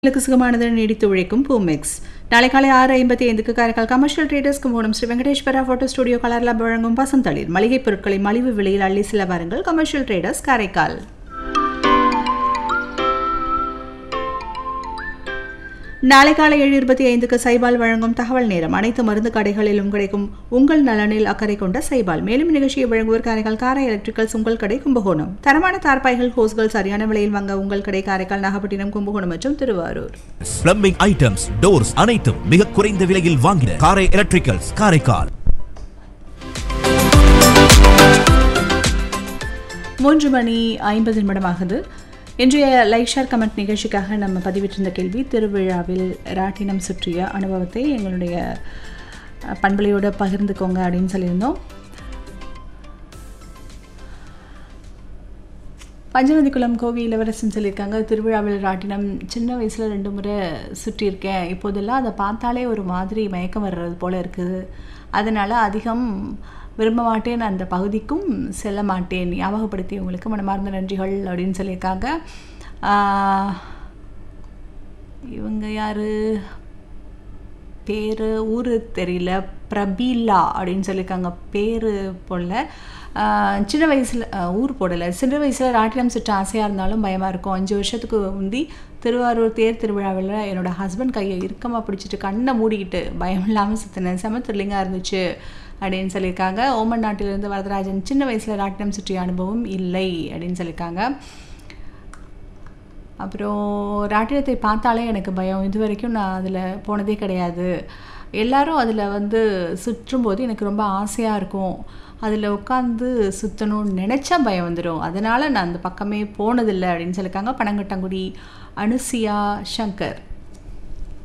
உங்களுக்கு சுகமானது நீடித்து உழைக்கும் பூமெக்ஸ் நாளை காலை ஆறு ஐம்பத்தி ஐந்துக்கு Karaikal commercial traders Kumbakonam Shri Venkateswara photo studio colour lab வழங்கும் பசந்தளிர் மளிகைப் பொருட்களை மலிவு விலையில் அள்ளி சில வாருங்கள் கமர்ஷியல் ட்ரேடர்ஸ் காரைக்கால் நாளை காலை ஏழு இருபத்தி ஐந்துக்கு சைபால் வழங்கும் தகவல் நேரம் அனைத்து மருந்து கடைகளிலும் கிடைக்கும் உங்கள் நலனில் அக்கறை கொண்ட சைபால் மேலும் நிகழ்ச்சியை வழங்குவோர் காரைக்கால் காரை எலக்ட்ரிக்கல்ஸ் உங்கள் கடை கும்பகோணம் தரமான தார்பாய்கள் ஹோஸ்கள் சரியான விலையில் வாங்க உங்கள் கடை காரைக்கால் நாகப்பட்டினம் கும்பகோணம் மற்றும் திருவாரூர் பிளம்பிங் ஐட்டம்ஸ் டோர்ஸ் அனைத்தும் மிக குறைந்த விலையில் வாங்கின காரை எலக்ட்ரிக்கல்ஸ் காரைக்கால் மூன்று மணி ஐம்பது நிமிடமாகுது இன்றைய லைக் ஷேர் கமெண்ட் நிகழ்ச்சிக்காக நம்ம பதிவிட்டிருந்த கேள்வி திருவிழாவில் ராட்டினம் சுற்றிய அனுபவத்தை எங்களுடைய அஹ், பண்பலையோட பகிர்ந்துக்கோங்க அப்படின்னு சொல்லியிருந்தோம் பஞ்சநதிக்குளம் கோவி இளவரசன் சொல்லியிருக்காங்க திருவிழாவில் ராட்டினம் சின்ன வயசில் ரெண்டு முறை சுற்றியிருக்கேன் இப்போதெல்லாம் அதை பார்த்தாலே ஒரு மாதிரி மயக்கம் வர்றது போல் இருக்குது அதனால் அதிகம் விரும்ப மாட்டேன் அந்த பகுதிக்கும் செல்ல மாட்டேன் ஞாபகப்படுத்தி உங்களுக்கு மனமார்ந்த நன்றிகள் அப்படின்னு சொல்லியிருக்காங்க ஆஹ், இவங்க யார் பேர் ஊர் தெரியல பிரபீலா அப்படின்னு சொல்லியிருக்காங்க பேர் போடல ஆஹ் சின்ன வயசில் ஊர் போடலை சின்ன வயசில் ராட்டினம் சுற்ற ஆசையாக இருந்தாலும் பயமாக இருக்கும் அஞ்சு வருஷத்துக்கு முந்தி திருவாரூர் தேர் திருவிழாவில் என்னோடய ஹஸ்பண்ட் கையை இறுக்கமாக பிடிச்சிட்டு கண்ணை மூடிக்கிட்டு பயம் இல்லாமல் சுற்றினேன் செம த்ரில்லிங்காக இருந்துச்சு அப்படின்னு சொல்லியிருக்காங்க ஓமன் நாட்டிலிருந்து வரதராஜன் சின்ன வயசில் ராட்டினம் சுற்றிய அனுபவம் இல்லை அப்படின்னு சொல்லியிருக்காங்க அப்புறம் ராட்டினத்தை பார்த்தாலே எனக்கு பயம் இது வரைக்கும் நான் அதில் போனதே கிடையாது எல்லாரும் அதில் வந்து சுற்றும்போது எனக்கு ரொம்ப ஆசையாக இருக்கும் அதில் உட்காந்து சுற்றணும்னு நினச்சா பயம் வந்துடும் அதனால் நான் அந்த பக்கமே போனதில்லை அப்படின்னு சொல்லியிருக்காங்க பனங்கட்டாங்குடி அனுசியா சங்கர்